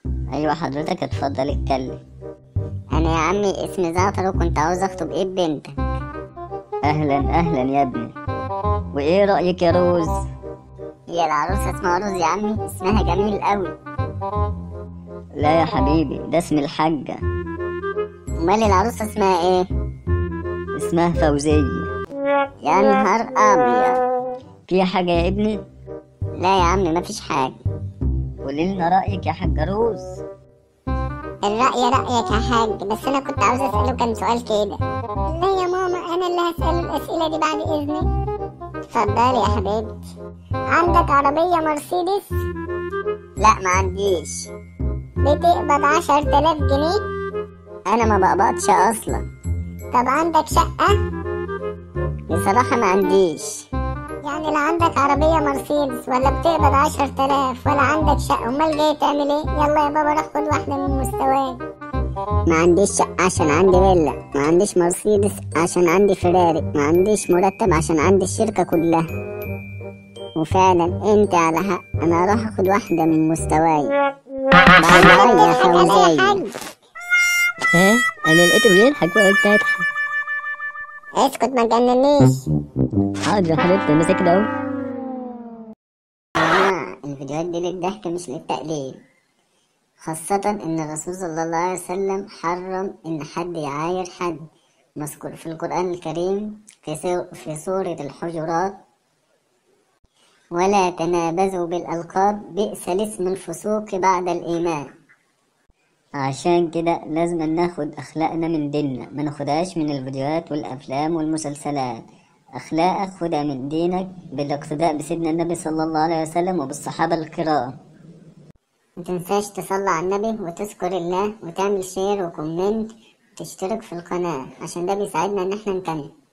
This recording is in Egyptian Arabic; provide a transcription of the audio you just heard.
ايوه حضرتك اتفضل اتكلم انا يا عمي اسمي زعتر وكنت عاوز اخطب ايه بنتك اهلا اهلا يا ابني وايه رايك يا روز هي العروسه اسمها روز يا عمي اسمها جميل قوي لا يا حبيبي ده اسم الحاجه امال العروسه اسمها ايه اسمها فوزيه يا نهار ابيض في حاجه يا ابني لا يا عمي مفيش حاجه قولي لنا رايك يا حاجه روز الرأي رأيك يا حاج بس أنا كنت عاوز أسأله كام سؤال كده لا يا ماما أنا اللي هسأله الأسئلة دي بعد إذنك اتفضلي يا حبيبتي عندك عربية مرسيدس؟ لا ما عنديش بتقبض عشر تلاف جنيه؟ أنا ما بقبضش أصلا طب عندك شقة؟ بصراحة ما عنديش يعني لا عندك عربية مرسيدس ولا بتقبض عشر تلاف ولا عندك شقة أمال جاي تعمل ايه؟ يلا يا بابا روح خد واحدة من مستواي ما عنديش شقة عشان عندي فيلا ما عنديش مرسيدس عشان عندي فيراري ما عنديش مرتب عشان عندي الشركة كلها وفعلا انت على حق انا هروح اخد واحدة من مستواي باي باي يا فوزية ها انا لقيته بيضحك وقلت اضحك اسكت ما تجننيش حاضر يا حبيبتي مسك ده اهو آه الفيديوهات دي للضحك مش للتقليد خاصة إن الرسول صلى الله عليه وسلم حرم إن حد يعاير حد مذكور في القرآن الكريم في, سو في سورة الحجرات ولا تنابزوا بالألقاب بئس الاسم الفسوق بعد الإيمان عشان كده لازم ناخد اخلاقنا من ديننا ما ناخدهاش من الفيديوهات والافلام والمسلسلات اخلاقك خدها من دينك بالاقتداء بسيدنا النبي صلى الله عليه وسلم وبالصحابة الكرام متنساش تصلي على النبي وتذكر الله وتعمل شير وكومنت وتشترك في القناة عشان ده بيساعدنا إن احنا نكمل